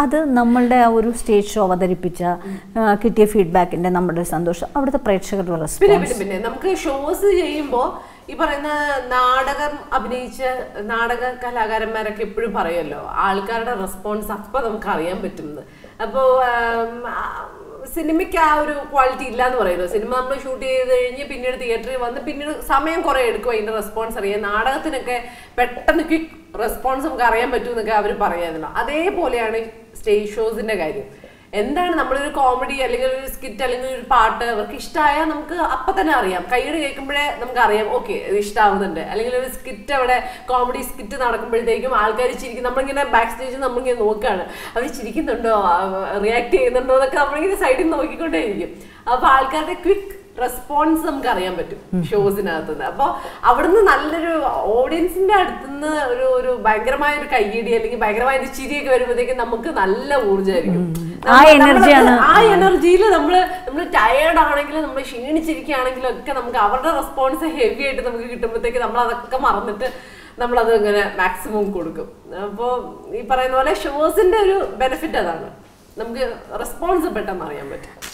അത് നമ്മളുടെ ആ ഒരു സ്റ്റേജ് ഷോ അവതരിപ്പിച്ച ആ, കിട്ടിയ ഫീഡ്ബാക്കിന്റെ നമ്മുടെ സന്തോഷം അവിടുത്തെ പ്രേക്ഷകരുടെ പിന്നെ റെസ്പോൺസ് പിന്നെ പിന്നെ നമുക്ക് ഷോസ് ചെയ്യുമ്പോ ഈ പറയുന്ന നാടകം അഭിനയിച്ച നാടക കലാകാരന്മാരൊക്കെ എപ്പോഴും പറയുമല്ലോ ആൾക്കാരുടെ റെസ്പോൺസ് അപ്പൊ നമുക്ക് അറിയാൻ പറ്റുന്നത് അപ്പോ ആം, ആ, സിനിമയ്ക്ക് ആ ഒരു ക്വാളിറ്റി ഇല്ല എന്ന് പറയുമല്ലോ സിനിമ നമ്മൾ ഷൂട്ട് ചെയ്ത് കഴിഞ്ഞ് പിന്നീട് തിയേറ്ററിൽ വന്ന് പിന്നീട് സമയം കുറെ എടുക്കും അതിന്റെ റെസ്പോൺസ് അറിയാൻ നാടകത്തിനൊക്കെ പെട്ടെന്ന് ക്വിക്ക് റെസ്പോൺസ് നമുക്ക് അറിയാൻ പറ്റും എന്നൊക്കെ അവർ പറയാമല്ലോ അതേപോലെയാണ് സ്റ്റേജ് ഷോസിന്റെ കാര്യം എന്താണ് നമ്മളൊരു കോമഡി അല്ലെങ്കിൽ ഒരു സ്കിറ്റ് അല്ലെങ്കിൽ ഒരു പാട്ട് അവർക്ക് ഇഷ്ടമായാൽ നമുക്ക് അപ്പൊ തന്നെ അറിയാം കൈയ്യടി കേൾക്കുമ്പോഴേ നമുക്ക് അറിയാം ഓക്കെ ഇത് ഇഷ്ടാവുന്നുണ്ട് അല്ലെങ്കിൽ ഒരു സ്കിറ്റ് അവിടെ കോമഡി സ്കിറ്റ് നടക്കുമ്പോഴത്തേക്കും ആൾക്കാർ ചിരിക്കും നമ്മളിങ്ങനെ ബാക്ക് സ്റ്റേജിൽ നമ്മളിങ്ങനെ നോക്കുകയാണ് അവർ ചിരിക്കുന്നുണ്ടോ റിയാക്ട് ചെയ്യുന്നുണ്ടോ എന്നൊക്കെ നമ്മളിങ്ങനെ സൈഡിൽ നോക്കിക്കൊണ്ടേയിരിക്കും അപ്പൊ ആൾക്കാരുടെ ക്വിക്ക് റെസ്പോൺസ് നമുക്ക് അറിയാൻ പറ്റും ഷോസിനകത്തുനിന്ന് അപ്പൊ അവിടുന്ന് നല്ലൊരു ഓഡിയൻസിന്റെ അടുത്തുനിന്ന് ഒരു ഒരു ഭയങ്കരമായ ഒരു കയ്യടി അല്ലെങ്കിൽ ഭയങ്കരമായ ഒരു ചിരിയൊക്കെ വരുമ്പോഴത്തേക്കും നമുക്ക് നല്ല ഊർജ്ജമായിരിക്കും ആ എനർജിയാണ് ആ എനർജിയിൽ നമ്മൾ നമ്മൾ ടയേർഡ് ആണെങ്കിലും നമ്മൾ ക്ഷീണിച്ചിരിക്കുകയാണെങ്കിലും ഒക്കെ നമുക്ക് അവരുടെ റെസ്പോൺസ് ഹെവി ആയിട്ട് നമുക്ക് കിട്ടുമ്പോഴത്തേക്ക് നമ്മൾ അതൊക്കെ മറന്നിട്ട് നമ്മളത് ഇങ്ങനെ മാക്സിമം കൊടുക്കും അപ്പോൾ ഈ പറയുന്ന പോലെ ഷോസിന്റെ ഒരു ബെനിഫിറ്റ് അതാണ് നമുക്ക് റെസ്പോൺസ് പെട്ടെന്ന് അറിയാൻ പറ്റും